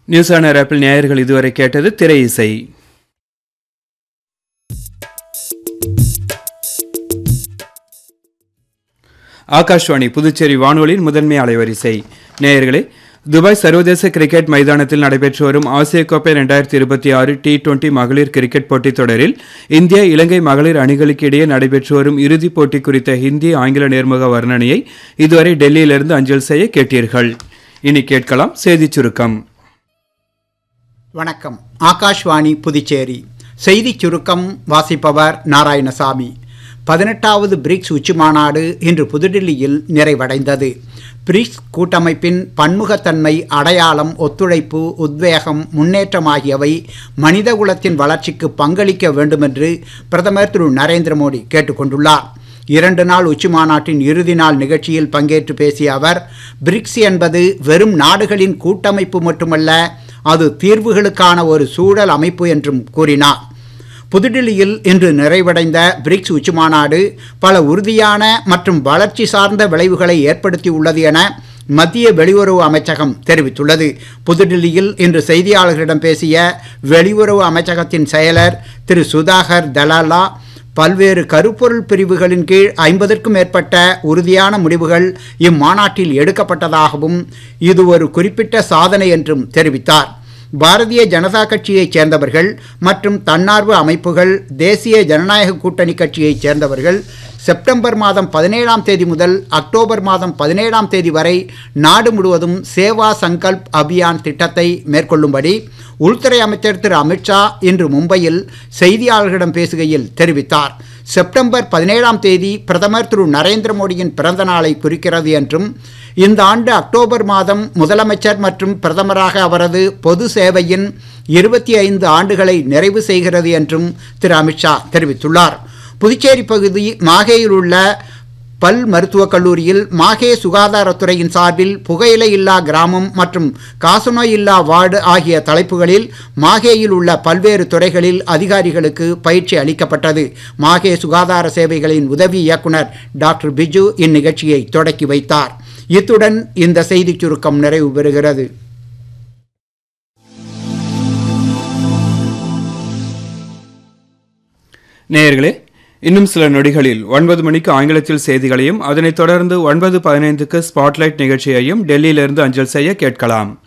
news honour apple நேயர்கள் இதுவரை கேட்டது திரை இசை ஆகாஷ்வாணி புதுச்சேரி வானொலியின் முதன்மை அலைவரிசை நேயர்களே துபாய் சர்வதேச கிரிக்கெட் மைதானத்தில் நடைபெற்று வரும் ஆசிய கோப்பை ரெண்டாயிரத்தி இருபத்தி ஆறு டி டுவெண்டி மகளிர் கிரிக்கெட் போட்டித் தொடரில் இந்தியா இலங்கை மகளிர் அணிகளுக்கு இடையே நடைபெற்று வரும் இறுதிப் போட்டி குறித்த ஹிந்தி ஆங்கில நேர்முக வர்ணனையை இதுவரை டெல்லியிலிருந்து அஞ்சல் செய்ய கேட்டீர்கள் இனி கேட்கலாம் செய்திச் சுருக்கம் வணக்கம் ஆகாஷ்வாணி புதுச்சேரி செய்திச் சுருக்கம் வாசிப்பவர் நாராயணசாமி பதினெட்டாவது பிரிக்ஸ் உச்சிமாநாடு இன்று புதுடில்லியில் நிறைவடைந்தது பிரிக்ஸ் கூட்டமைப்பின் பன்முகத்தன்மை அடையாளம் ஒத்துழைப்பு உத்வேகம் முன்னேற்றம் ஆகியவை மனிதகுலத்தின் வளர்ச்சிக்கு பங்களிக்க வேண்டுமென்று பிரதமர் திரு நரேந்திர மோடி கேட்டுக்கொண்டுள்ளார் இரண்டு நாள் உச்சிமாநாட்டின் இறுதி நாள் நிகழ்ச்சியில் பங்கேற்று பேசிய அவர் பிரிக்ஸ் என்பது வெறும் நாடுகளின் கூட்டமைப்பு மட்டுமல்ல அது தீர்வுகளுக்கான ஒரு சூழல் அமைப்பு என்றும் கூறினார் புதுடில்லியில் இன்று நிறைவடைந்த பிரிக்ஸ் உச்சிமாநாடு பல உறுதியான மற்றும் வளர்ச்சி சார்ந்த விளைவுகளை ஏற்படுத்தியுள்ளது என மத்திய வெளியுறவு அமைச்சகம் தெரிவித்துள்ளது புதுடில்லியில் இன்று செய்தியாளர்களிடம் பேசிய வெளியுறவு அமைச்சகத்தின் செயலர் திரு சுதாகர் தலாலா பல்வேறு கருப்பொருள் பிரிவுகளின் கீழ் ஐம்பதற்கும் மேற்பட்ட உறுதியான முடிவுகள் இம்மாநாட்டில் எடுக்கப்பட்டதாகவும் இது ஒரு குறிப்பிட்ட சாதனை என்றும் தெரிவித்தார் பாரதிய ஜனதா கட்சியைச் சேர்ந்தவர்கள் மற்றும் தன்னார்வ அமைப்புகள் தேசிய ஜனநாயக கூட்டணி கட்சியைச் சேர்ந்தவர்கள் செப்டம்பர் மாதம் பதினேழாம் தேதி முதல் அக்டோபர் மாதம் பதினேழாம் தேதி வரை நாடு முழுவதும் சேவா சங்கல்ப் அபியான் திட்டத்தை மேற்கொள்ளும்படி உள்துறை அமைச்சர் திரு அமித்ஷா இன்று மும்பையில் செய்தியாளர்களிடம் பேசுகையில் தெரிவித்தார் செப்டம்பர் பதினேழாம் தேதி பிரதமர் திரு நரேந்திர மோடியின் பிறந்த நாளை குறிக்கிறது என்றும் இந்த ஆண்டு அக்டோபர் மாதம் முதலமைச்சர் மற்றும் பிரதமராக அவரது பொது சேவையின் இருபத்தி ஐந்து ஆண்டுகளை நிறைவு செய்கிறது என்றும் திரு அமித்ஷா தெரிவித்துள்ளார் புதுச்சேரி பகுதி மாகேயில் உள்ள பல் மருத்துவக் கல்லூரியில் மாகே சுகாதாரத்துறையின் சார்பில் புகையிலை இல்லா கிராமம் மற்றும் காசநோய் இல்லா வார்டு ஆகிய தலைப்புகளில் மாகேயில் உள்ள பல்வேறு துறைகளில் அதிகாரிகளுக்கு பயிற்சி அளிக்கப்பட்டது மாகே சுகாதார சேவைகளின் உதவி இயக்குனர் டாக்டர் பிஜு இந்நிகழ்ச்சியை தொடக்கி வைத்தார் இத்துடன் இந்த செய்திச் சுருக்கம் நிறைவு பெறுகிறது நேயர்களே இன்னும் சில நொடிகளில் ஒன்பது மணிக்கு ஆங்கிலத்தில் செய்திகளையும் அதனைத் தொடர்ந்து ஒன்பது பதினைந்துக்கு ஸ்பாட்லைட் நிகழ்ச்சியையும் டெல்லியிலிருந்து அஞ்சல் செய்ய கேட்கலாம்